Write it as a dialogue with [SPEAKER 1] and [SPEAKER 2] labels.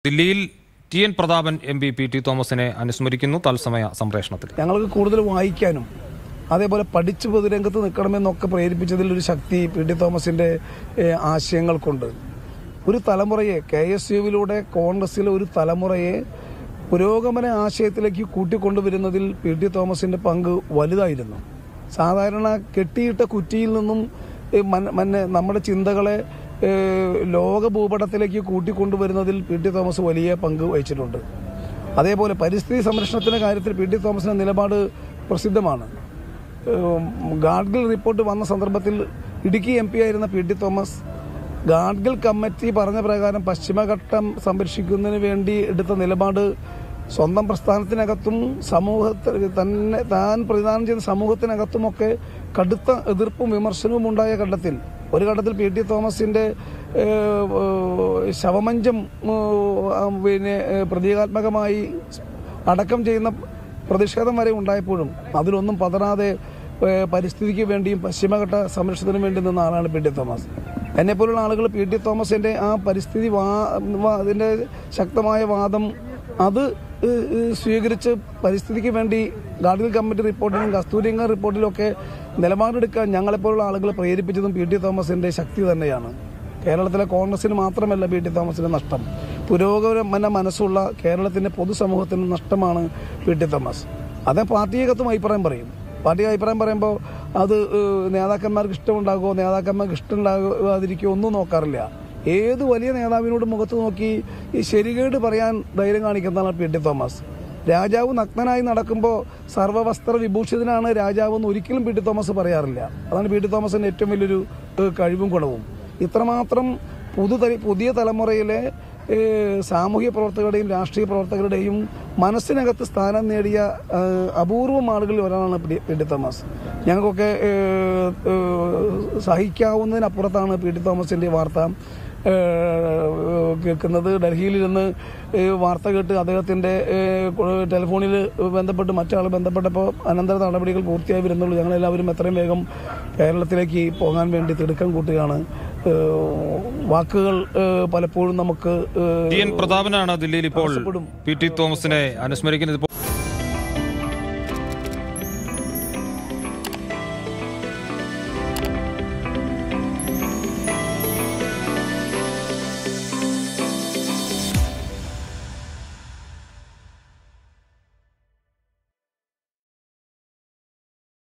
[SPEAKER 1] ദില്ലിയിൽ T N Prathapan M P P T തോമസിനെ അനുസ്മരിക്കുന്നു തത്സമയ സംപ്രേഷണത്തിൽ
[SPEAKER 2] ഞങ്ങൾക്ക് കൂടുതൽ വായിക്കാനും അതേപോലെ പഠിച്ച് പൊതുരംഗത്ത് നിൽക്കണമെന്നൊക്കെ പ്രേരിപ്പിച്ചതിൽ ഒരു ശക്തി പി ടി തോമസിന്റെ ഏഹ്, ആശയങ്ങൾക്കുണ്ട് ഒരു തലമുറയെ കെ എസ് യുവിലൂടെ കോൺഗ്രസിലെ ഒരു തലമുറയെ പുരോഗമന ആശയത്തിലേക്ക് കൂട്ടിക്കൊണ്ടുവരുന്നതിൽ പി ടി തോമസിന്റെ പങ്ക് വലുതായിരുന്നു സാധാരണ കെട്ടിയിട്ട കുറ്റിയിൽ നിന്നും ഏഹ്, മന- മന്നെ നമ്മുടെ ചിന്തകളെ ഏഹ്, ലോക ഭൂപടത്തിലേക്ക് കൂട്ടിക്കൊണ്ടുവരുന്നതിൽ പി ടി തോമസ് വലിയ പങ്ക് വഹിച്ചിട്ടുണ്ട് അതേപോലെ പരിസ്ഥിതി സംരക്ഷണത്തിന്റെ കാര്യത്തിൽ പി ടി തോമസിന്റെ നിലപാട് പ്രസിദ്ധമാണ് ഏഹ് ഗാഡ്ഗിൽ റിപ്പോർട്ട് വന്ന സന്ദർഭത്തിൽ ഇടുക്കി എം പി ആയിരുന്ന പി ടി തോമസ് ഗാഡ്ഗിൽ കമ്മിറ്റി പറഞ്ഞ പ്രകാരം പശ്ചിമഘട്ടം സംരക്ഷിക്കുന്നതിന് വേണ്ടി എടുത്ത നിലപാട് സ്വന്തം പ്രസ്ഥാനത്തിനകത്തും സമൂഹത്തിൽ തന്നെ താൻ പ്രതിദാനം ചെയ്ത സമൂഹത്തിനകത്തുമൊക്കെ കടുത്ത എതിർപ്പും വിമർശനവും ഉണ്ടായ ഘട്ടത്തിൽ ഒരു ഘട്ടത്തിൽ പി ടി തോമസിന്റെ ഏഹ്, ഏഹ്, ശവമഞ്ചം ഏഹ്, പിന്നെ ഏഹ്, പ്രതീകാത്മകമായി അടക്കം ചെയ്യുന്ന പ്രതിഷേധം വരെ ഉണ്ടായപ്പോഴും അതിലൊന്നും പതറാതെ ഏഹ്, പരിസ്ഥിതിക്ക് വേണ്ടിയും പശ്ചിമഘട്ട സംരക്ഷണത്തിനും വേണ്ടി നിന്ന ആളാണ് പി ടി തോമസ് എന്നെപ്പോലുള്ള ആളുകൾ പി ടി തോമസിന്റെ ആ പരിസ്ഥിതി വാ വാ- അതിന്റെ ശക്തമായ വാദം അത് ഏഹ്, ഏഹ്, സ്വീകരിച്ച് പരിസ്ഥിതിക്ക് വേണ്ടി ഗാഡ്ഗിൽ കമ്മിറ്റി റിപ്പോർട്ടിലും കസ്തൂരിംഗ റിപ്പോർട്ടിലും ഒക്കെ നിലപാടെടുക്കാൻ ഞങ്ങളെപ്പോലുള്ള ആളുകൾ പ്രേരിപ്പിച്ചതും പി ടി തോമസിന്റെ ശക്തി തന്നെയാണ് കേരളത്തിലെ കോൺഗ്രസിന് മാത്രമല്ല പി ടി തോമസിന് നഷ്ടം പുരോഗമന മനസ്സുള്ള കേരളത്തിന്റെ പൊതുസമൂഹത്തിന് നഷ്ടമാണ് പി ടി തോമസ് അത് പാർട്ടിയകത്തും അഭിപ്രായം പറയും പാർട്ടി അഭിപ്രായം പറയുമ്പോൾ അത് ഏഹ്, നേതാക്കന്മാർക്ക് ഇഷ്ടമുണ്ടാകുമോ നേതാക്കന്മാർക്ക് ഇഷ്ടമുണ്ടാകാതിരിക്കുമോ ഒന്നും നോക്കാറില്ല ഏത് വലിയ നേതാവിനോട് മുഖത്ത് നോക്കി ഈ ശരികേട് പറയാൻ ധൈര്യം കാണിക്കുന്നതാണ് പി ടി തോമസ് രാജാവ് നഗ്നനായി നടക്കുമ്പോൾ സർവവസ്ത്ര വിഭൂഷിതനാണ് രാജാവ് എന്ന് ഒരിക്കലും പി ടി തോമസ് പറയാറില്ല അതാണ് പി ടി തോമസിന്റെ ഏറ്റവും വലിയൊരു ഏഹ്, കഴിവും ഗുണവും ഇത്രമാത്രം പുതുതല പുതിയ തലമുറയിലെ ഏഹ്, സാമൂഹ്യ പ്രവർത്തകരുടെയും രാഷ്ട്രീയ പ്രവർത്തകരുടെയും മനസ്സിനകത്ത് സ്ഥാനം നേടിയ ഏഹ്, അപൂർവം ആളുകളിൽ ഒരാളാണ് പി ടി- പി ടി തോമസ് ഞങ്ങൾക്കൊക്കെ ഏഹ്, ഏഹ്, സഹിക്കാവുന്നതിനപ്പുറത്താണ് പി ടി തോമസിന്റെ ഈ വാർത്ത ഏഹ്, കേൾക്കുന്നത് ഡൽഹിയിൽ ഇരുന്ന് ഏഹ്, വാർത്ത കേട്ട് അദ്ദേഹത്തിന്റെ ഏഹ്, ടെലിഫോണിൽ ബന്ധപ്പെട്ട് മറ്റാൾ ബന്ധപ്പെട്ടപ്പോൾ അനന്തര നടപടികൾ പൂർത്തിയായി വരുന്നുള്ളൂ ഞങ്ങളെല്ലാവരും എത്രയും വേഗം കേരളത്തിലേക്ക് പോകാൻ വേണ്ടി തിടുക്കം കൂട്ടുകയാണ് ഏഹ്, വാക്കുകൾ ഏഹ്, പലപ്പോഴും നമുക്ക് ഏഹ്,
[SPEAKER 1] ടി എൻ പ്രതാപനാണ് ദില്ലിയിൽ ഇപ്പോൾ
[SPEAKER 2] തടസ്സപ്പെടും.
[SPEAKER 1] പി ടി തോമസിനെ അനുസ്മരിക്കുന്നത് ഇപ്പോൾ